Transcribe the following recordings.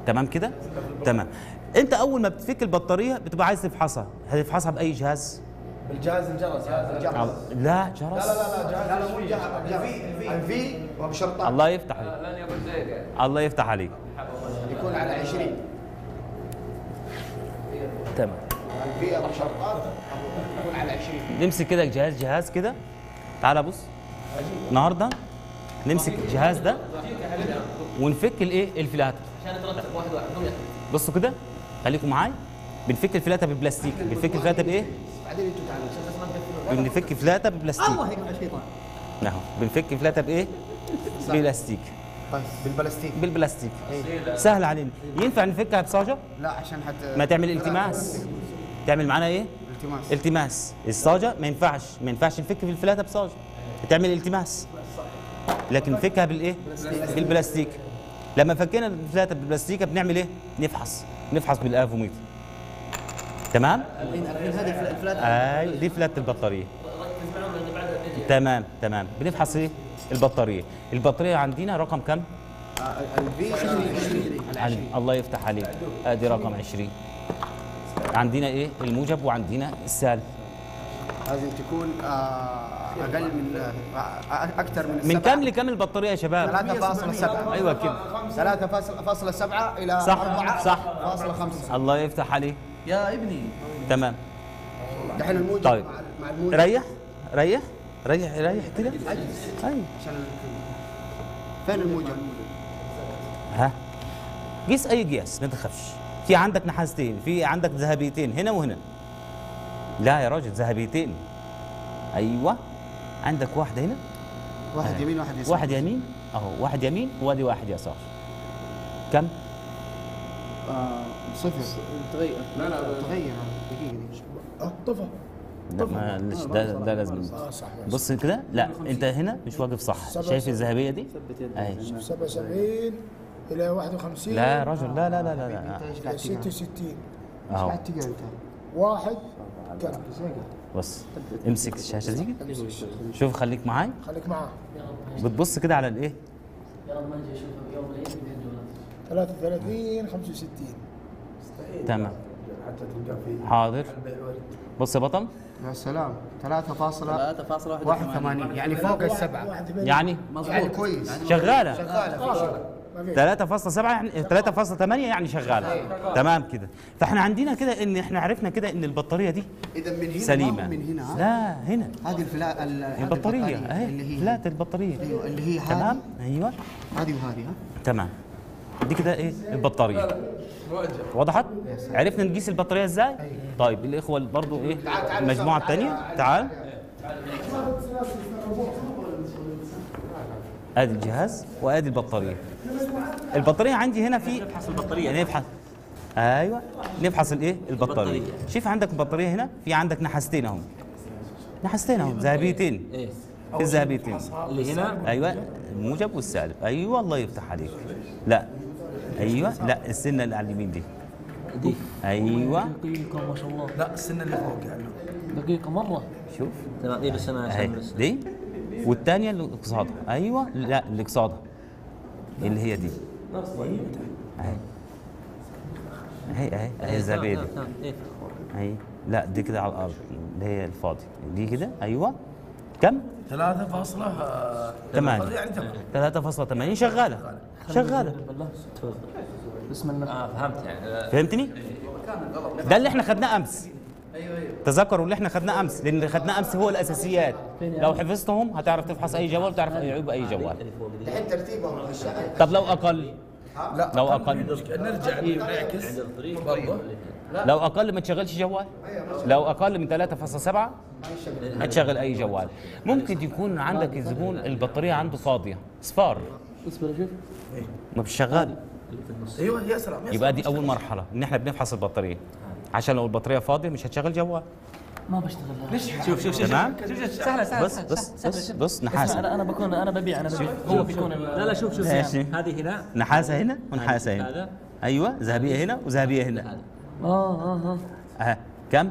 تمام كده تمام انت اول ما بتفك البطاريه بتبقى عايز تفحصها هتفحصها باي جهاز بالجهاز الجرس الجرس لا جرس لا لا لا جهاز مو جهاز الفي الفي وبشرطات الله يفتح عليك لن يكون زيد يعني الله يفتح عليك يكون على 20 تمام الفي ابو شرطات يكون على 20 نمسك كده جهاز جهاز كده تعالى بص النهارده نمسك الجهاز ده ونفك الايه الفلاتر عشان ترتب واحد واحد قوم يا بصوا كده خليكم معايا بنفك الفلاته ببلاستيك بنفك الفلاته بايه بعدين انتوا تعالوا بنفك فلاته ببلاستيك الله يقطع الشيطان اهو بنفك فلاته بايه بلاستيك بس بالبلاستيك بالبلاستيك سهل علينا ينفع نفكها بصاجه لا عشان حتى ما تعمل التماس تعمل معانا ايه التماس التماس الصاجه ما ينفعش ما ينفعش نفك في الفلاته بصاجه تعمل التماس لكن نفكها بالايه بالبلاستيك لما فكينا الفلاته بالبلاستيك بنعمل ايه نفحص نفحص بالافوميتر تمام الحين الحين هذه الفلات اي دي فلاته البطاريه ركز معهم لان بعد نجي تمام تمام بنفحص ايه البطاريه البطاريه عندنا رقم كم الفي 20 عن- الله يفتح عليك ادي رقم 20 عندنا ايه الموجب وعندنا السالب لازم تكون آه، اقل من آه، اكثر من من كم لكم البطاريه يا شباب 3.7 ايوه كده 3.7 الى صح، صح. 4.5 الله يفتح عليك يا ابني تمام دحين الموجب طيب. مع- مع الموجب ريح ريح ريح ريح كده ايوه عشان ال- فين الموجب؟ ها قيس اي قياس ما تخافش في عندك نحاستين في عندك ذهبيتين هنا وهنا لا يا راجل ذهبيتين ايوه عندك واحده هنا واحد يمين واحد يسار واحد يمين اهو واحد يمين وادي واحد يسار كم آه، صفر تغير لا لا تغير دقيقة دقيقة طفى لا معلش ده ده لازم بص كده لا انت هنا مش واقف صح شايف الذهبيه دي اهي 77 الى 51 لا يا راجل لا لا لا لا, لا. انت ايش قاعد تقرا؟ 66 ايش اهو قاعد تقرا انت؟ واحد كم بص امسك الشاشه دي كده شوف خليك معاي خليك معاه بتبص كده على الايه يا رب ما نجي اشوفه يوم من الايام في الجولات 33 65 تمام حاضر بص يا بطل يا سلام 3.81 3.1 يعني فوق السبعة واحد ثمانية. يعني يعني كويس شغاله شغالة ما في 3.7 يعني 3.8 يعني شغاله تمام كده فاحنا عندنا كده ان احنا عرفنا كده ان البطاريه دي إذا من هنا سليمه ما هو من هنا ها؟ لا هنا هذه الفلا ال- هذه البطاريه اهي اللي هي فلات البطاريه ايوه اللي هي تمام هذه ايوه هذه وهذه ها تمام دي كده ايه البطاريه وضحت عرفنا نقيس البطاريه ازاي طيب الاخوه برضو ايه المجموعه الثانيه تعال ادي الجهاز وادي البطاريه البطاريه عندي هنا في نفحص البطاريه نفحص ايوه نفحص الايه البطاريه شوف عندك البطاريه هنا في عندك نحاستين اهم نحاستين اهم ذهبيتين ايه في الذهبيتين اللي هنا ايوه الموجب والسالب ايوه الله يفتح عليك لا ايوه لا السنه اللي على اليمين دي دي ايوه دقيقة ما شاء الله لا السنه اللي فوق يعني دقيقة مرة شوف تمام ايه بس انا اهي عشان بس دي والثانيه اللي قصادها ايوه لا اللي قصادها اللي هي دي اهي اهي اهي اهي الزبادي تمام، تمام، ايه اهي لا دي كده على الارض اللي هي الفاضي دي كده ايوه كم 3.8 ثمانية يعني تمام 3.8 شغاله شغاله بالله تفضل بسم الله اه فهمت يعني فهمتني؟ ده اللي احنا خدناه امس تذكروا اللي احنا خدناه امس لان اللي خدناه امس هو الاساسيات لو حفظتهم هتعرف تفحص اي جوال وتعرف عيوب اي جوال دحين ترتيبهم الشغل طب لو اقل لا لو أقل. نرجع نعكس برضه لو اقل ما تشغلش جوال لو اقل من 3.7 ما تشغل اي جوال ممكن يكون عندك الزبون البطاريه عنده فاضيه صفار اصبر شوف ما مش شغال ايوه يا سلام يا يبقى دي اول مرحله ان احنا بنفحص البطاريه عشان لو البطاريه فاضيه مش هتشغل جوال ما بشتغل شوف شوف تمام سهلة سهلة بص بص بص بص نحاسه انا انا بكون انا ببيع انا ببيع هو بيكون لا لا شوف شوف ماشي. هذه هنا نحاسه هنا ونحاسه هنا هذا ايوه ذهبيه هنا وذهبيه هنا اه اه اه اها كم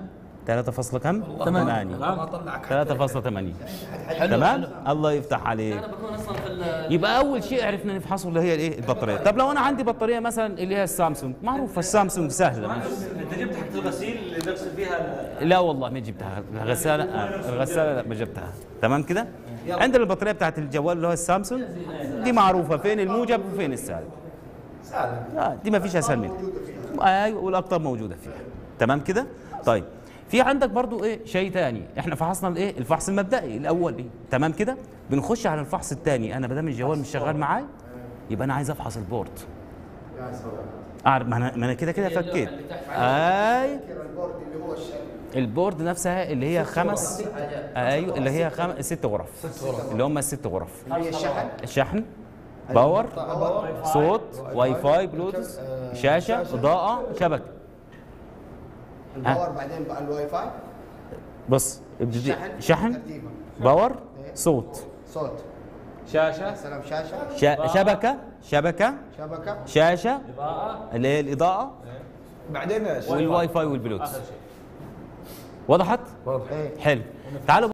3 فاصلة كم؟ 8 ما طلع 3.8 تمام الله يفتح عليك انا بكون اصلا في ال- يبقى اول شيء عرفنا نفحصه اللي هي الايه البطاريه طب لو انا عندي بطاريه مثلا اللي هي السامسونج معروفه السامسونج سهله مش انت جبت حق الغسيل اللي بغسل فيها ال- لا والله ما جبتها الغساله آه، الغساله لا ما جبتها تمام كده عندنا البطاريه بتاعت الجوال اللي هو السامسونج دي معروفه فين الموجب وفين السالب لا دي ما فيش اسهل منها ايوه والاقطاب موجوده فيها تمام كده طيب في عندك برضو ايه شيء تاني احنا فحصنا الايه الفحص المبدئي الاول ايه تمام كده بنخش على الفحص الثاني انا ما دام الجوال مش شغال معاي يبقى انا عايز افحص البورد اعرف ما انا ما انا كده كده فكيت اي البورد اللي هو الشكل البورد نفسها اللي هي خمس ايوه اللي هي خم... ست غرف اللي هم الست غرف هي الشحن الشحن باور صوت واي فاي بلوتوث شاشه اضاءه شبكه الباور بعدين بقى الواي فاي بص ابتدي شحن شحن ترتيبا باور صوت صوت شاشه سلام شاشه شا... شبكه شبكه شبكه شاشه اللي هي الاضاءه بعدين ايش؟ والواي فاي والبلوتوث وضحت واضح ايه حلو تعالوا